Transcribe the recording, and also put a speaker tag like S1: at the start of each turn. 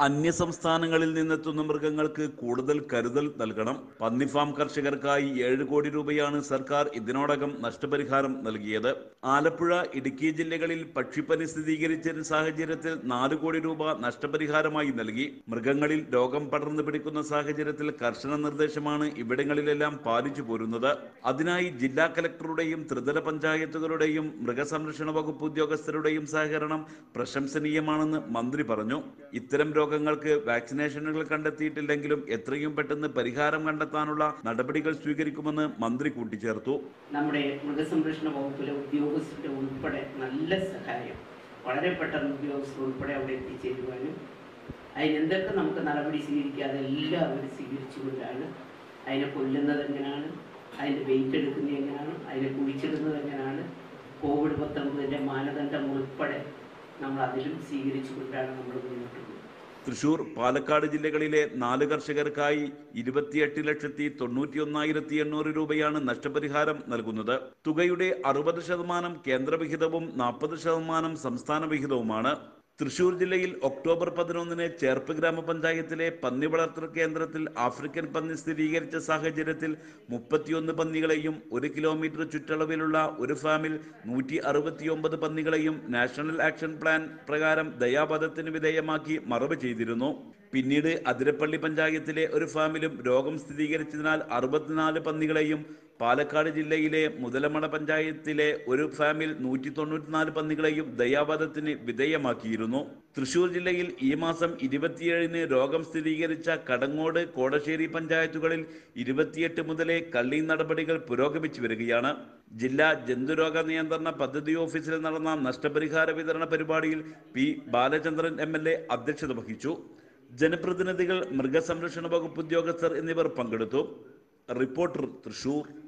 S1: അന്യസംസ്ഥാനങ്ങളിൽ നിന്നെത്തുന്ന മൃഗങ്ങൾക്ക് കൂടുതൽ കരുതൽ നൽകണം പന്നിഫാം കർഷകർക്കായി ഏഴ് കോടി രൂപയാണ് സർക്കാർ ഇതിനോടകം നഷ്ടപരിഹാരം നൽകിയത് ആലപ്പുഴ ഇടുക്കി ജില്ലകളിൽ പക്ഷിപ്പനി സ്ഥിരീകരിച്ച സാഹചര്യത്തിൽ നാല് കോടി രൂപ നഷ്ടപരിഹാരമായി നൽകി മൃഗങ്ങളിൽ രോഗം പടർന്നു പിടിക്കുന്ന സാഹചര്യത്തിൽ കർശന നിർദ്ദേശമാണ് ഇവിടങ്ങളിലെല്ലാം പാലിച്ചു പോരുന്നത് അതിനായി ജില്ലാ കലക്ടറുടെയും ത്രിതല പഞ്ചായത്തുകളുടെയും മൃഗസംരക്ഷണ വകുപ്പ് ഉദ്യോഗസ്ഥരുടെയും സഹകരണം പ്രശംസനീയമാണെന്ന് മന്ത്രി പറഞ്ഞു ഇത്തരം രോഗങ്ങൾക്ക് വാക്സിനേഷനുകൾ കണ്ടെത്തിയിട്ടില്ലെങ്കിലും എത്രയും പെട്ടെന്ന് പരിഹാരം കണ്ടെത്താനുള്ള നടപടികൾ സ്വീകരിക്കുമെന്ന് മന്ത്രി കൂട്ടിച്ചേർത്തു
S2: നമ്മുടെ മൃഗസംരക്ഷണ വകുപ്പിലെ ഉദ്യോഗസ്ഥരുടെ ഉൾപ്പെടെ നല്ല സഹായം വളരെ പെട്ടെന്ന് ഉദ്യോഗസ്ഥർ ഉൾപ്പെടെ അവിടെ എത്തിച്ചേരുവാനും അതിന് എന്തൊക്കെ നമുക്ക് നടപടി സ്വീകരിക്കാതെ എല്ലാം അവർ സ്വീകരിച്ചുകൊണ്ടാണ് അതിനെ കൊല്ലുന്നത് എങ്ങനെയാണ് അതിൻ്റെ വെയിറ്റ് എടുക്കുന്നത് എങ്ങനെയാണ് അതിനെ കുഴിച്ചിടുന്നത് എങ്ങനെയാണ് കോവിഡ് പത്തൊമ്പതിൻ്റെ മാനദണ്ഡം ഉൾപ്പെടെ നമ്മൾ അതിലും സ്വീകരിച്ചുകൊണ്ടാണ് നമ്മൾ മുന്നോട്ട് പോകുന്നത്
S1: തൃശൂർ പാലക്കാട് ജില്ലകളിലെ നാല് കർഷകർക്കായി ഇരുപത്തിയെട്ട് ലക്ഷത്തി തൊണ്ണൂറ്റി ഒന്നായിരത്തി എണ്ണൂറ് രൂപയാണ് നഷ്ടപരിഹാരം നൽകുന്നത് തുകയുടെ അറുപത് ശതമാനം കേന്ദ്രവിഹിതവും നാൽപ്പത് ശതമാനം സംസ്ഥാന വിഹിതവുമാണ് തൃശൂർ ജില്ലയിൽ ഒക്ടോബർ പതിനൊന്നിന് ചേർപ്പ് ഗ്രാമപഞ്ചായത്തിലെ പന്നി വളർത്തൽ കേന്ദ്രത്തിൽ ആഫ്രിക്കൻ പന്നി സ്ഥിരീകരിച്ച സാഹചര്യത്തിൽ മുപ്പത്തിയൊന്ന് പന്നികളെയും ഒരു കിലോമീറ്റർ ചുറ്റളവിലുള്ള ഒരു ഫാമിൽ നൂറ്റി അറുപത്തിയൊമ്പത് പന്നികളെയും നാഷണൽ ആക്ഷൻ പ്ലാൻ പ്രകാരം ദയാവധത്തിന് വിധേയമാക്കി മറവ് ചെയ്തിരുന്നു പിന്നീട് അതിരപ്പള്ളി പഞ്ചായത്തിലെ ഒരു ഫാമിലും രോഗം സ്ഥിരീകരിച്ചതിനാൽ അറുപത്തിനാല് പന്നികളെയും പാലക്കാട് ജില്ലയിലെ മുതലമട പഞ്ചായത്തിലെ ഒരു ഫാമിൽ നൂറ്റി തൊണ്ണൂറ്റിനാല് പന്നികളെയും ദയാവധത്തിന് വിധേയമാക്കിയിരുന്നു തൃശൂർ ജില്ലയിൽ ഈ മാസം ഇരുപത്തിയേഴിന് രോഗം സ്ഥിരീകരിച്ച കടങ്ങോട് കോടശ്ശേരി പഞ്ചായത്തുകളിൽ ഇരുപത്തിയെട്ട് മുതലേ കള്ളി നടപടികൾ പുരോഗമിച്ചു വരികയാണ് ജില്ലാ ജന്തുരോഗ നിയന്ത്രണ പദ്ധതി ഓഫീസിൽ നടന്ന നഷ്ടപരിഹാര വിതരണ പരിപാടിയിൽ P Balachandran M L A അധ്യക്ഷത വഹിച്ചു ജനപ്രതിനിധികൾ മൃഗസംരക്ഷണ വകുപ്പ് ഉദ്യോഗസ്ഥർ എന്നിവർ പങ്കെടുത്തു റിപ്പോർട്ടർ തൃശൂർ